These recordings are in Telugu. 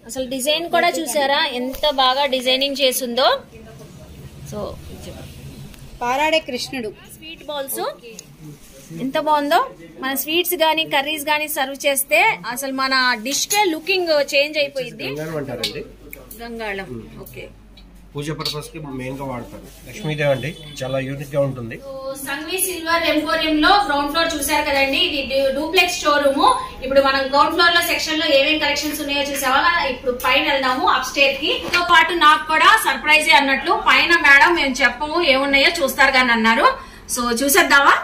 అసలు డిజైన్ కూడా చూసారా ఎంత బాగా డిజైనింగ్ చేసిందో సో పారాడే కృష్ణుడు స్వీట్ బాల్స్ ఎంత బాగుందో మన స్వీట్స్ గానీ కర్రీస్ గానీ సర్వ్ చేస్తే అసలు మన డిష్ కే లుకింగ్ చేంజ్ అయిపోయింది గంగారం అంటారండి గంగాళం ఓకే పూజ పర్పస్ కి మెయిన్ గా వాడతారు లక్ష్మీదేవి అండి చాలా యూనిక్ గా ఉంటుంది సో సంఘవి సిల్వర్ ఎంపోరియం లో గ్రౌండ్ ఫ్లోర్ చూసారు కదండి ఇది డూప్లెక్స్ షోరూమ్ ఇప్పుడు మనం గ్రౌండ్ ఫ్లోర్ లో సెక్షన్ లో ఏమేం కలెక్షన్స్ ఉన్నాయో చూసావా ఇప్పుడు పైన వెళ్దాము అప్ స్టేర్ కి తో పాటు నాకు కూడా సర్ప్రైజ్ అన్నట్లు పైన మేడం మేము చెప్పము ఏమున్నాయో చూస్తారు కానీ అన్నారు సో చూసేద్దామా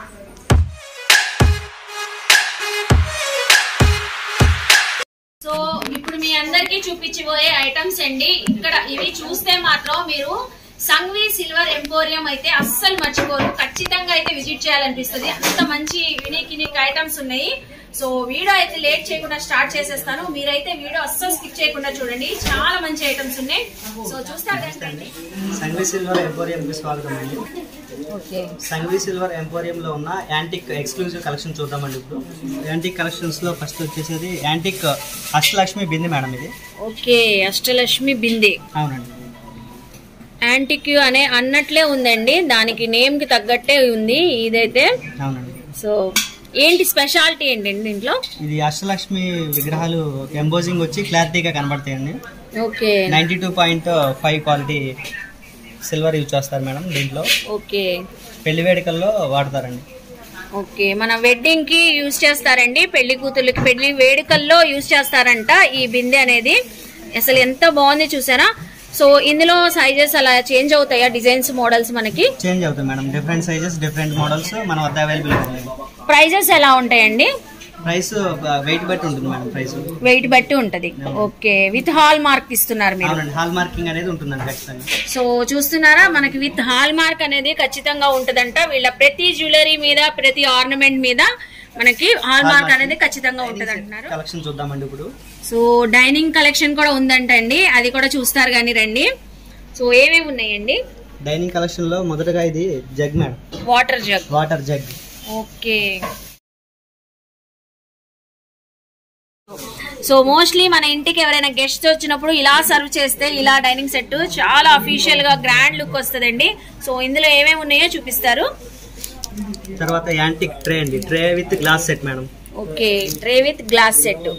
సో ఇప్పుడు మీ అందరికి చూపించబోయే ఐటమ్స్ అండి ఇక్కడ ఇవి చూస్తే మాత్రం మీరు సంగ్వి సిల్వర్ ఎంపోరియం అయితే అస్సలు మర్చిపోరు ఖచ్చితంగా అయితే విజిట్ చేయాలనిపిస్తుంది అంత మంచి యూనిక్ యూనిక్ ఐటమ్స్ ఉన్నాయి సో వీడియో అయితే లేట్ చేయకుండా స్టార్ట్ చేసేస్తాను మీరైతే వీడియో అస్సలు స్కిప్ చేయకుండా చూడండి చాలా మంచి ఐటమ్స్ ఉన్నాయి సో చూస్తారు కదండి సంగ్వి సిల్వర్ ఎంపోరియం కి స్వాగతం అండి సంగ్వి సిల్వర్ ఎంపోరియం లో ఉన్న యాంటిక్ ఎక్స్క్లూజివ్ కలెక్షన్ చూద్దామండి ఇప్పుడు యాంటిక్ కలెక్షన్స్ లో ఫస్ట్ వచ్చేసేది యాంటిక్ అష్టలక్ష్మి బింది మేడం ఇది ఓకే అష్టలక్ష్మి బిందె అవునండి యాంటిక్యూ అనే అన్నట్లే ఉందండి దానికి నేమ్ కి తగ్గట్టే ఉంది ఇదైతే అవునండి సో ఏంటి స్పెషాలిటీ ఏంటండి దీంట్లో ఇది అష్టలక్ష్మి విగ్రహాలు ఎంబోజింగ్ వచ్చి క్లారిటీగా కనబడతాయండి okay ninety two point five quality silver use చేస్తారు మేడం దీంట్లో ఓకే పెళ్లి వేడుకల్లో వాడతారండి ఓకే మన వెడ్డింగ్ కి యూజ్ చేస్తారండి పెళ్లి కూతుర్లకి పెళ్లి వేడుకల్లో యూజ్ చేస్తారంట ఈ బిందె అనేది అసలు ఎంత బాగుంది చూసారా సో ఇందులో సైజెస్ అలా చేంజ్ అవుతాయా డిజైన్స్ మోడల్స్ మనకి చేంజ్ అవుతాయి madam different sizes different models మన వద్ద అవైలబుల్ ఉన్నాయి ప్రైజెస్ ఎలా ఉంటాయండి ప్రైస్ వెయిట్ బట్టి ఉంటుంది మేడం ప్రైస్ వెయిట్ బట్టి ఉంటది ఓకే విత్ హాల్ మార్క్ ఇస్తున్నారు మీరు అవునండి హాల్ మార్కింగ్ అనేది ఉంటుందండి ఖచ్చితంగా సో చూస్తున్నారా మనకి విత్ హాల్ మార్క్ అనేది ఖచ్చితంగా ఉంటదంట వీళ్ళ ప్రతి జ్యువెలరీ మీద ప్రతి ఆర్నమెంట్ మీద మనకి హాల్ మార్క్ అనేది ఖచ్చితంగా ఉంటది అంటున్నారు కలెక్షన్ చూద్దామండి ఇప్పుడు సో డైనింగ్ కలెక్షన్ కూడా ఉందంట అండి అది కూడా చూస్తారు కానీ రండి సో ఏమేమి ఉన్నాయండి డైనింగ్ కలెక్షన్ లో మొదటగా ఇది jug madam water jug water jug okay so mostly మన ఇంటికి ఎవరైనా గెస్ట్ వచ్చినప్పుడు ఇలా సర్వ్ చేస్తే ఇలా డైనింగ్ సెట్ చాలా అఫీషియల్ గా గ్రాండ్ లుక్ వస్తుందండి సో ఇందులో ఏమేమి ఉన్నాయో చూపిస్తారు తర్వాత యాంటిక్ ట్రే అండి tray with glass set madam okay tray with glass set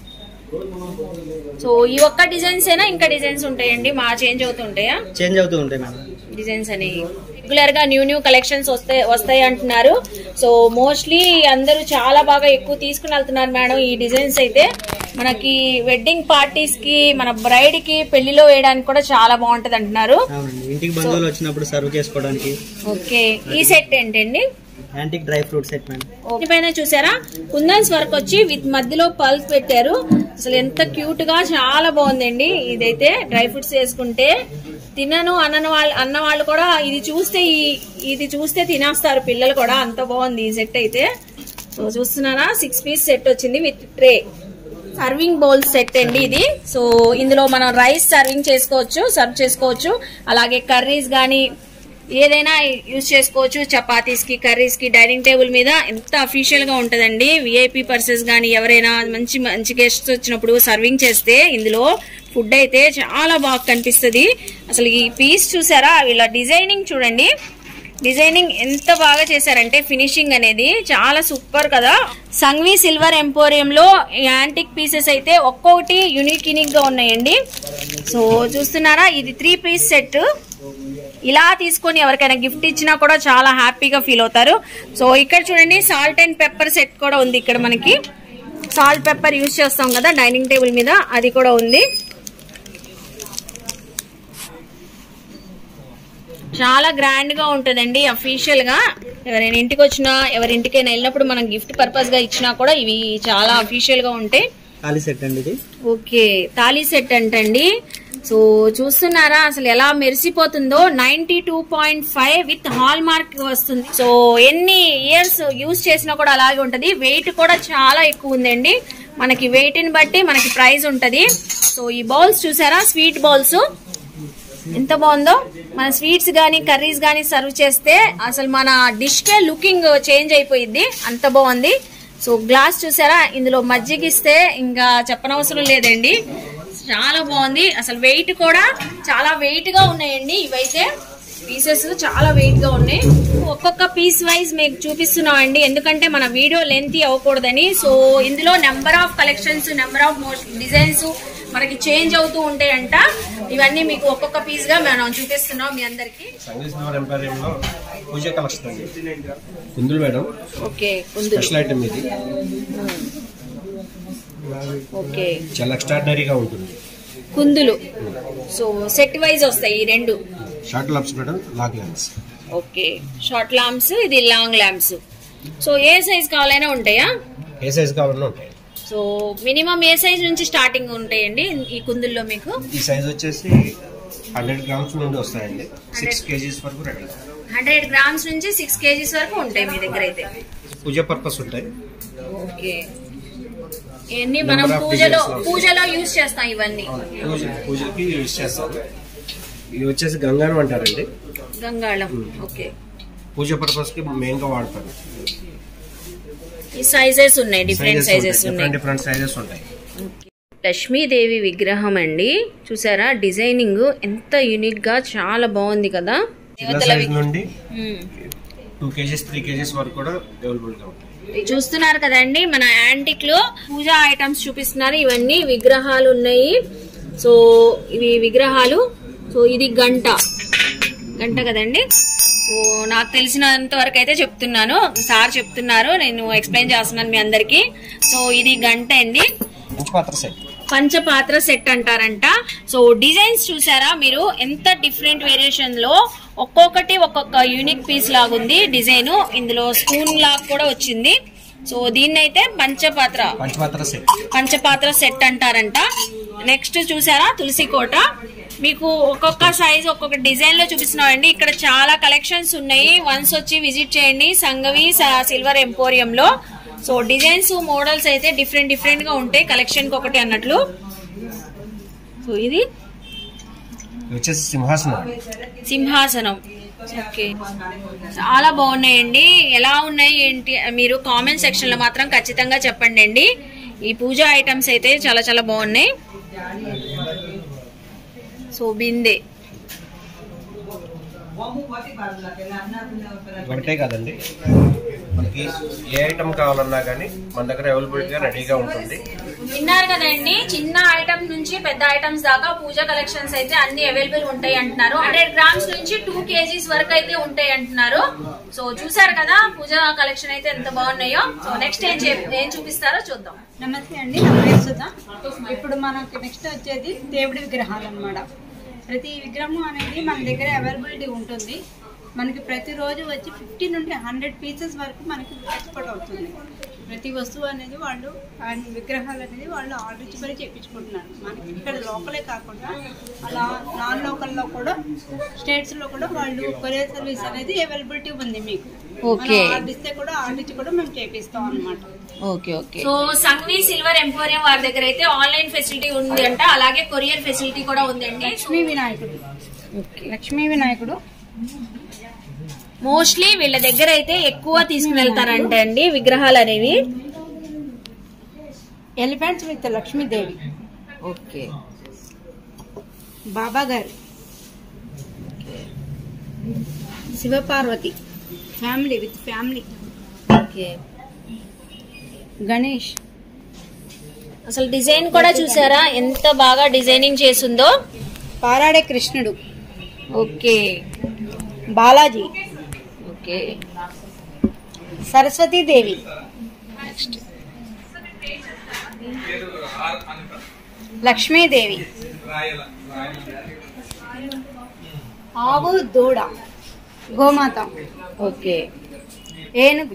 so ఈ ఒక్క డిజైన్స్ అయినా ఇంకా డిజైన్స్ ఉంటాయండి మా చేంజ్ అవుతుంటాయా చేంజ్ అవుతూ ఉంటాయి మేడం డిజైన్స్ అని రెగ్యులర్ గా న్యూ న్యూ కలెక్షన్స్ వస్తాయి వస్తాయి అంటున్నారు సో మోస్ట్లీ అందరూ చాలా బాగా ఎక్కువ తీసుకుని వెళ్తున్నారు మేడం ఈ డిజైన్స్ అయితే మనకి వెడ్డింగ్ పార్టీస్ కి మన బ్రైడ్ కి పెళ్లిలో వేయడానికి కూడా చాలా బాగుంటది అంటున్నారు అవునండి ఇంటికి బంధువులు వచ్చినప్పుడు సర్వ్ చేసుకోవడానికి ఓకే ఈ సెట్ ఏంటండి antique dry fruit set madam పైన చూసారా కుందన్స్ వర్క్ వచ్చి విత్ మధ్యలో పల్స్ పెట్టారు అసలు ఎంత క్యూట్ గా చాలా బాగుందండి ఇదైతే డ్రై ఫ్రూట్స్ వేసుకుంటే తినను అన్న వాళ్ళు అన్న వాళ్ళు కూడా ఇది చూస్తే ఈ- ఇది చూస్తే తినేస్తారు పిల్లలు కూడా అంత బాగుంది ఈ సెట్ అయితే సో చూస్తున్నారా సిక్స్ పీస్ సెట్ వచ్చింది with tray serving bowl set అండి ఇది సో ఇందులో మనం రైస్ సర్వింగ్ చేసుకోవచ్చు సర్వ్ చేసుకోవచ్చు అలాగే కర్రీస్ గానీ ఏదైనా యూజ్ చేసుకోవచ్చు చపాతీస్ కి కర్రీస్ కి డైనింగ్ టేబుల్ మీద ఎంత అఫీషియల్ గా ఉంటదండి విఐపి పర్సెస్ గానీ ఎవరైనా మంచి మంచి గెస్ట్స్ వచ్చినప్పుడు సర్వింగ్ చేస్తే ఇందులో ఫుడ్ అయితే చాలా బాగా కనిపిస్తుంది అసలు ఈ పీస్ చూసారా వీళ్ళ డిజైనింగ్ చూడండి డిజైనింగ్ ఎంత బాగా చేశారంటే ఫినిషింగ్ అనేది చాలా సూపర్ కదా సంగ్వి సిల్వర్ ఎంపోరియం లో యాంటిక్ పీసెస్ అయితే ఒక్కొక్కటి యునిక్ యునిక్ గా ఉన్నాయండి సో చూస్తున్నారా ఇది త్రీ పీస్ సెట్ ఇలా తీసుకొని ఎవరికైనా గిఫ్ట్ ఇచ్చినా కూడా చాలా హ్యాపీగా ఫీల్ అవుతారు సో ఇక్కడ చూడండి సాల్ట్ అండ్ పెప్పర్ సెట్ కూడా ఉంది ఇక్కడ మనకి సాల్ట్ పెప్పర్ యూజ్ చేస్తాం కదా డైనింగ్ టేబుల్ మీద అది కూడా ఉంది చాలా గ్రాండ్ గా ఉంటుందండి అఫీషియల్ గా ఎవరైనా ఇంటికి వచ్చినా ఎవరి ఇంటికైనా వెళ్ళినప్పుడు మనం గిఫ్ట్ పర్పస్ గా ఇచ్చినా కూడా ఇవి చాలా అఫీషియల్ గా ఉంటాయి ఖాళీ సెట్ అండి ఇది ఓకే తాళీ సెట్ అంటండి సో చూస్తున్నారా అసలు ఎలా మెరిసిపోతుందో ninety two point five with hallmark వస్తుంది సో ఎన్ని ఇయర్స్ యూజ్ చేసినా కూడా అలాగే ఉంటది వెయిట్ కూడా చాలా ఎక్కువ ఉందండి మనకి వెయిట్ ని బట్టి మనకి ప్రైస్ ఉంటది సో ఈ బౌల్స్ చూసారా స్వీట్ బౌల్స్ ఎంత బాగుందో మన స్వీట్స్ గానీ కర్రీస్ గానీ సర్వ్ చేస్తే అసలు మన డిష్ కే లుకింగ్ చేంజ్ అయిపోయింది అంత బాగుంది సో గ్లాస్ చూసారా ఇందులో మజ్జిగ ఇస్తే ఇంకా చెప్పనవసరం లేదండి చాలా బాగుంది అసలు వెయిట్ కూడా చాలా వెయిట్ గా ఉన్నాయండి ఇవైతే పీసెస్ చాలా వెయిట్ గా ఉన్నాయి ఒక్కొక్క పీస్ వైజ్ మీకు చూపిస్తున్నాం అండి ఎందుకంటే మన వీడియో లెంత్ అవ్వకూడదని సో ఇందులో number of collections number of designs మనకి చేంజ్ అవుతూ ఉంటాయంట ఇవన్నీ మీకు ఒక్కొక్క పీస్ గా మనం చూపిస్తున్నాం మీ అందరికి సంగీత్ సిల్వర్ ఎంపోరియంలో పూజ కలెక్షన్ అండి కుందులు మేడం ఓకే కుందులు స్పెషల్ ఐటమ్ ఇది ఓకే చాలా ఎక్స్ట్రాడినరీగా ఉంటుంది కుందులు సో సెట్ వైజ్ వస్తాయి ఈ రెండు short lamps madam long lens okay short lamps ఇది లాంగ్ లాంప్స్ సో ఏ సైజ్ కావాలైనా ఉంటాయా ఏ సైజ్ కావాలన్నా ఉంటాయి సో మినిమం ఏ సైజ్ నుంచి స్టార్టింగ్ ఉంటాయండి ఈ కుందుల్లో మీకు ఈ సైజ్ వచ్చేసి హండ్రెడ్ గ్రామ్స్ నుండి వస్తాయండి సిక్స్ కేజీస్ వరకు రెడీ హండ్రెడ్ గ్రామ్స్ నుంచి సిక్స్ కేజీస్ వరకు ఉంటాయి మీ దగ్గర అయితే పూజ పర్పస్ ఉంటాయి ఓకే ఇవన్నీ మనం Number of పూజలో designs లో. పూజలో యూజ్ చేస్తాం ఇవన్నీ పూజ పూజకి యూజ్ చేస్తారు ఇవి వచ్చేసి గంగారం అంటారండి గంగాళం ఓకే పూజ పర్పస్ కి మెయిన్ గా వాడతారు ఈ సైజెస్ ఉన్నాయి డిఫరెంట్ సైజెస్ డిఫరెంట్ ఉన్నాయి డిఫరెంట్ సైజెస్ ఉంటాయి లక్ష్మీదేవి విగ్రహం అండి చూసారా డిజైనింగ్ ఎంత యూనిక్ గా చాలా బాగుంది కదా చిన్న దేవతల సైజ్ వి- నుండి మ్మ్. టూ కేజీస్ త్రీ కేజీస్ వరకు కూడా అవైలబుల్ గా ఉంటాయి ఇది చూస్తున్నారు కదండి మన యాంటిక్ లో పూజా ఐటమ్స్ చూపిస్తున్నారు ఇవన్నీ విగ్రహాలు ఉన్నాయి సో ఇవి విగ్రహాలు సో ఇది గంట గంట కదండి సో నాకు తెలిసినంత వరకు అయితే చెప్తున్నాను సార్ చెప్తున్నారు నేను ఎక్స్ప్లెయిన్ చేస్తున్నాను మీ అందరికి సో ఇది గంట అండి పంచపాత్ర సెట్ పంచపాత్ర సెట్ అంటారంట సో డిజైన్స్ చూసారా మీరు ఎంత డిఫరెంట్ వేరియేషన్ లో ఒక్కొక్కటి ఒక్కొక్క యూనిక్ పీస్ లాగుంది డిజైన్ ఇందులో స్పూన్ లాగా కూడా వచ్చింది సో దీన్ని అయితే పంచపాత్ర పంచపాత్ర సెట్ పంచపాత్ర సెట్ అంటారంట నెక్స్ట్ చూసారా తులసి కోట మీకు ఒక్కొక్క సైజ్ ఒక్కొక్క డిజైన్ లో చూపిస్తున్నామండి ఇక్కడ చాలా కలెక్షన్స్ ఉన్నాయి వన్స్ వచ్చి విజిట్ చేయండి సంగవి స- సిల్వర్ ఎంపోరియం లో సో డిజైన్స్ మోడల్స్ అయితే డిఫరెంట్ డిఫరెంట్ గా ఉంటాయి కలెక్షన్ కి ఒకటి అన్నట్లు సో ఇది ఇది వచ్చేసి సింహాసనం సింహాసనం ఓకే చాలా బాగున్నాయండి ఎలా ఉన్నాయి ఏంటి మీరు కామెంట్ సెక్షన్ లో మాత్రం ఖచ్చితంగా చెప్పండి అండి ఈ పూజ ఐటమ్స్ అయితే చాలా చాలా బాగున్నాయి సో బిందె ఒకటే కాదండి మనకి ఏ ఐటమ్ కావాలన్నా కానీ మన దగ్గర అవైలబిలిటీ గా రెడీగా ఉంటుంది విన్నారు కదండి చిన్న ఐటమ్ నుంచి పెద్ద ఐటమ్స్ దాకా పూజ కలెక్షన్స్ అయితే అన్ని అవైలబుల్ ఉంటాయి అంటున్నారు హండ్రెడ్ గ్రామ్స్ నుంచి టూ కేజీస్ వరకు అయితే ఉంటాయి అంటున్నారు సో చూసారు కదా పూజ కలెక్షన్ అయితే ఎంత బాగున్నాయో సో నెక్స్ట్ ఏం చే- ఏం చూపిస్తారో చూద్దాం నమస్తే అండి నా పేరు సుధా ఇప్పుడు మనకి నెక్స్ట్ వచ్చేది దేవుడి విగ్రహాలు అన్నమాట ప్రతి విగ్రహం అనేది మన దగ్గర అవైలబిలిటీ ఉంటుంది మనకి ప్రతిరోజు వచ్చి ఫిఫ్టీ నుండి హండ్రెడ్ పీసెస్ వరకు మనకి ఎక్స్పోర్ట్ అవుతుంది ప్రతి వస్తువు అనేది వాళ్ళు ఆ విగ్రహాలు అనేది వాళ్ళు ఆర్డర్ ఇచ్చి మరి చేయించుకుంటున్నారు మనకి ఇక్కడ లోకలే కాకుండా అలా నాన్ లోకల్లో కూడా స్టేట్స్లో కూడా వాళ్ళు కొరియర్ సర్వీస్ అనేది అవైలబిలిటీ ఉంది మీకు Okay. మనం ఆర్డర్ ఇస్తే కూడా ఆర్డర్ ఇచ్చి కూడా మేము చేపిస్తాం అన్నమాట okay okay so Sanghavi silver emporium వారి దగ్గర అయితే ఆన్లైన్ ఫెసిలిటీ ఉంది అంట అలాగే కొరియర్ ఫెసిలిటీ కూడా ఉందండి లక్ష్మీ వినాయకుడు లక్ష్మీ వినాయకుడు మోస్ట్లీ వీళ్ళ దగ్గర అయితే ఎక్కువ తీసుకుని వెళ్తారంట అండి విగ్రహాలు అనేవి elephants with Lakshmidevi okay Baba గారు Shivaparvati family with family okay Ganesh అసలు డిజైన్ కూడా చూసారా ఎంత బాగా డిజైనింగ్ చేసిందో పారాడే కృష్ణుడు ఓకే బాలాజీ ఓకే సరస్వతీదేవి లక్ష్మీదేవి ఆవు దూడ గోమాత ఓకే ఏనుగు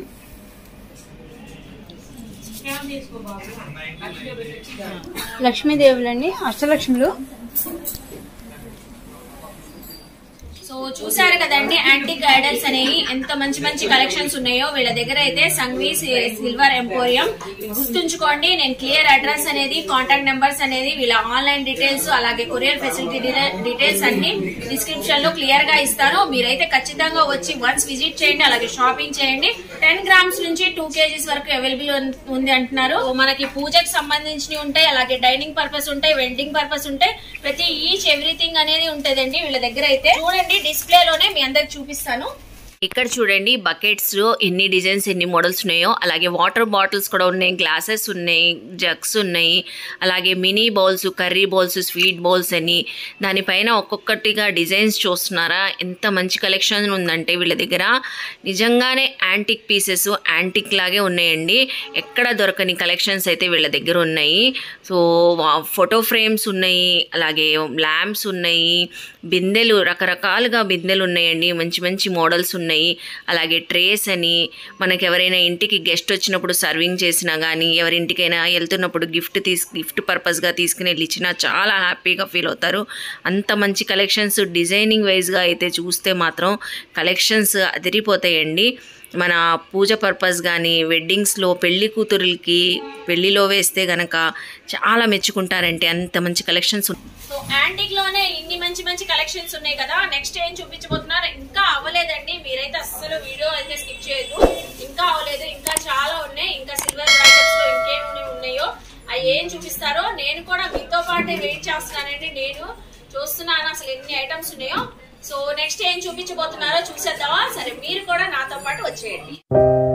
లక్ష్మీదేవులని అష్టలక్ష్ములు సో చూసారు కదండి యాంటిక్ ఐడల్స్ అనేవి ఎంత మంచి మంచి కలెక్షన్స్ ఉన్నాయో వీళ్ళ దగ్గర అయితే సంఘవి సిల్వర్ ఎంపోరియం గుర్తుంచుకోండి నేను క్లియర్ అడ్రస్ అనేది కాంటాక్ట్ నెంబర్స్ అనేది వీళ్ళ ఆన్లైన్ డీటెయిల్స్ అలాగే కొరియర్ ఫెసిలిటీ డీటెయిల్స్ అన్ని డిస్క్రిప్షన్ లో క్లియర్ గా ఇస్తాను మీరైతే ఖచ్చితంగా వచ్చి వన్స్ విజిట్ చేయండి అలాగే షాపింగ్ చేయండి టెన్ గ్రామ్స్ నుంచి టూ కేజీస్ వరకు అవైలబుల్ ఉంది అంటున్నారు మనకి పూజకి సంబంధించినవి ఉంటాయి అలాగే డైనింగ్ పర్పస్ ఉంటాయి వెడ్డింగ్ పర్పస్ ఉంటాయి ప్రతి ఈచ్ ఎవ్రీథింగ్ అనేది ఉంటదండి వీళ్ళ దగ్గర అయితే చూడండి డిస్ప్లే లోనే మీ అందరికి చూపిస్తాను ఇక్కడ చూడండి బకెట్స్ లో ఎన్ని డిజైన్స్ ఎన్ని మోడల్స్ ఉన్నాయో అలాగే వాటర్ బాటిల్స్ కూడా ఉన్నాయి గ్లాసెస్ ఉన్నాయి జగ్స్ ఉన్నాయి అలాగే mini bowls curry bowls sweet bowls అని దానిపైన ఒక్కొక్కటిగా డిజైన్స్ చూస్తున్నారా ఎంత మంచి కలెక్షన్ ఉందంటే వీళ్ళ దగ్గర నిజంగానే యాంటిక్ పీసెస్ యాంటిక్ లాగే ఉన్నాయండి ఎక్కడ దొరకని కలెక్షన్స్ అయితే వీళ్ళ దగ్గర ఉన్నాయి సో ఫోటో ఫ్రేమ్స్ ఉన్నాయి అలాగే ల్యాంప్స్ ఉన్నాయి బిందెలు రకరకాలుగా బిందెలు ఉన్నాయండి మంచి మంచి మోడల్స్ ఉన్నాయి అలాగే ట్రేస్ అని మనకి ఎవరైనా ఇంటికి గెస్ట్ వచ్చినప్పుడు సర్వింగ్ చేసినా కానీ ఎవరింటికైనా వెళ్తున్నప్పుడు గిఫ్ట్ తీసు గిఫ్ట్ పర్పస్గా తీసుకుని వెళ్ళి ఇచ్చినా చాలా హ్యాపీగా ఫీల్ అవుతారు అంత మంచి కలెక్షన్స్ డిజైనింగ్ వైజ్గా అయితే చూస్తే మాత్రం కలెక్షన్స్ అదిరిపోతాయండి మన పూజ పర్పస్ కానీ వెడ్డింగ్స్లో పెళ్లి కూతురులకి పెళ్లిలో వేస్తే గనక చాలా మెచ్చుకుంటారంటే అంత మంచి కలెక్షన్స్ సో యాంటిక్ లోనే ఇన్ని మంచి మంచి కలెక్షన్స్ ఉన్నాయి కదా నెక్స్ట్ ఏం చూపించబోతున్నారు ఇంకా అవ్వలేదండి మీరైతే అస్సలు వీడియో అయితే స్కిప్ చేయొద్దు ఇంకా అవ్వలేదు ఇంకా చాలా ఉన్నాయి ఇంకా సిల్వర్ బ్రాకెట్స్ లో ఇంకేమి ఉన్నాయో అవి ఏం చూపిస్తారో నేను కూడా మీతో పాటే వెయిట్ చేస్తున్నానండి నేను చూస్తున్నాను అసలు ఎన్ని ఐటమ్స్ ఉన్నాయో సో నెక్స్ట్ ఏం చూపించబోతున్నారో చూసేద్దామా సరే మీరు కూడా నాతో పాటు వచ్చేయండి